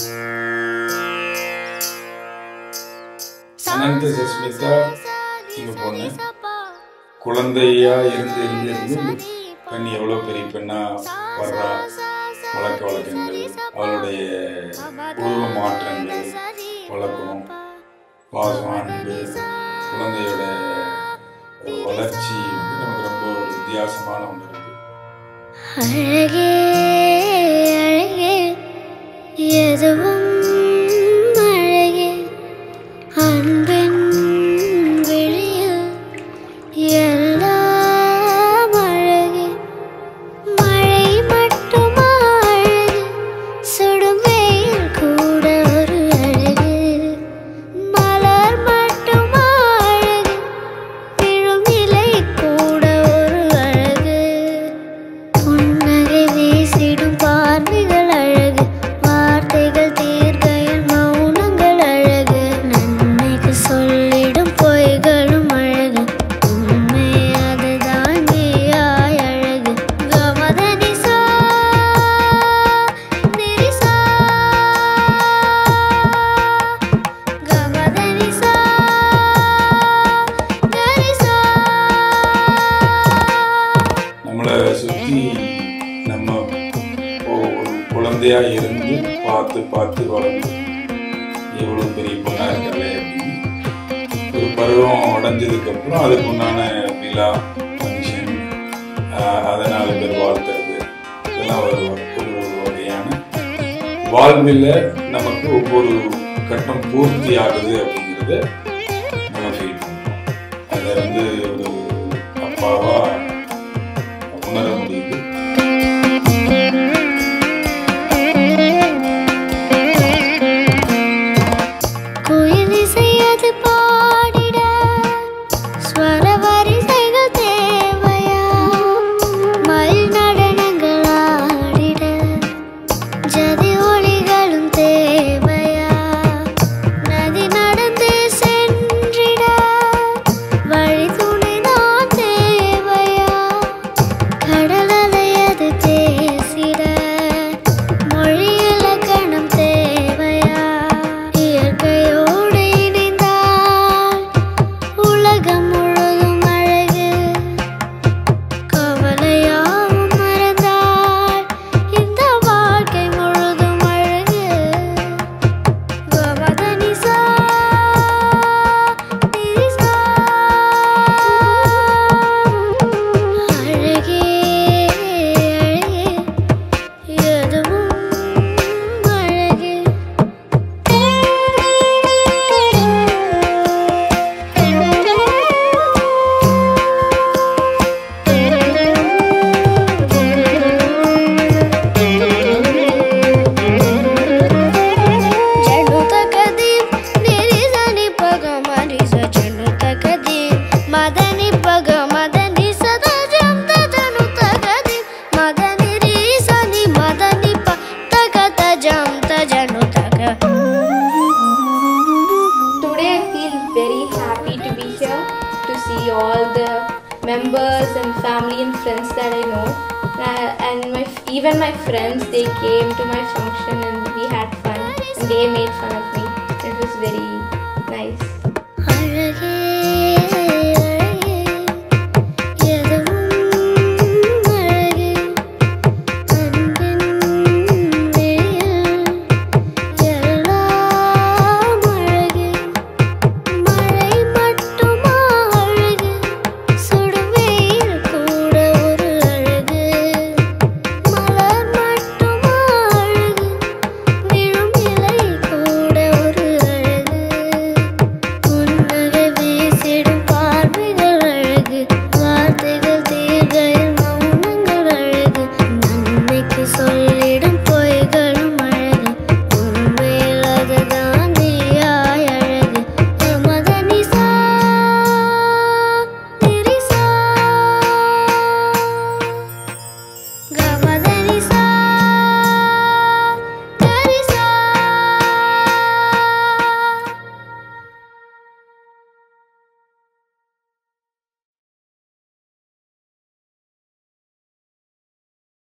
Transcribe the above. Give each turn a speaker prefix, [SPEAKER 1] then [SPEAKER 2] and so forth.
[SPEAKER 1] அனந்த ஜஸ்மிதா இங்க பொண்ணு குழந்தையா இருந்து இருந்து இருந்து பெண் எவ்வளவு பெரிய பெண்ணா வர்றா வழக்க வழக்கங்கள் அவளுடைய உருவ மாற்றங்கள் வழக்கம் பாசம் அன்பு குழந்தையோட வளர்ச்சி வந்து நமக்கு ரொம்ப ஒரு வித்தியாசமான ஒன்று இருக்கு
[SPEAKER 2] அழகே அழகே எதுவும் அழகே அன்பின் விழியில் எல்லாம் அழகே மழை மட்டுமா அழகு சுடும் வெயில் கூட ஒரு அழகு மலர் மட்டுமா அழகு விழும் இலை கூட ஒரு அழகு புன்னகை வீசிடும் பார்வைகள் அழகு வார்த்தைகள் தீர்க்கையில் மௌனங்கள் அழகு நன்மைக்கு சொல்லிடும் பொய்களும் அழகு உண்மை அதுதான் மெய்யாய் அழகு கமதனிசா நிரிசா கமதனிசா கரிசா
[SPEAKER 1] நம்மளை சுற்றி நம்ம ஒ- ஒரு குழந்தையா இருந்து பார்த்து பார்த்து வளர்ந்து எவ்வளோ பெரிய பொண்ணா இருக்கல அப்படின்னு ஒரு பருவம் அடைஞ்சதுக்கு அப்புறம் அதுக்கு உண்டான விழா ஃபங்க்ஷன் அதை நாலு பேர் வாழ்த்துறது இதெல்லாம் ஒரு ஒரு வகையான வாழ்வில் நமக்கு ஒவ்வொரு கட்டம் பூர்த்தி ஆகுது அப்படிங்கிறத நம்ம ஃபீல் பண்ணுறோம் அதை வந்து ஒரு அப்பாவா உணர முடியுது
[SPEAKER 2] குயில் இசையது பாடிட ஸ்வர வரிசைகள் தேவையா மயில் நடனங்கள் ஆடிட ஜதி ஒளிகளும் தேவையா நதி நடந்தே சென்றிட வழி துணைதான் தேவையா கடல் அலையது பேசிட மொழி இலக்கணம் தேவையா இயற்கையோடு இணைந்தால் உலகம் முழுதும் அழகு கவலையாவும் மறந்தால் இந்த வாழ்க்கை முழுதும் அழகு கமதனிசா நிரிசா அழகே அழகே எதுவும் அழகே జనుత కదీం నిరిజని పగ మరిజ జనుత కదీం మదని పగ మదని సదా జంత జనుత కదీం మదని రీసని మదని ప తగత జంత జనుత
[SPEAKER 3] Today I feel very happy to be here to see all the members and family and friends that I know. Uh, and my even my friends they came to my function and we had fun and they made fun of me. It was very nice.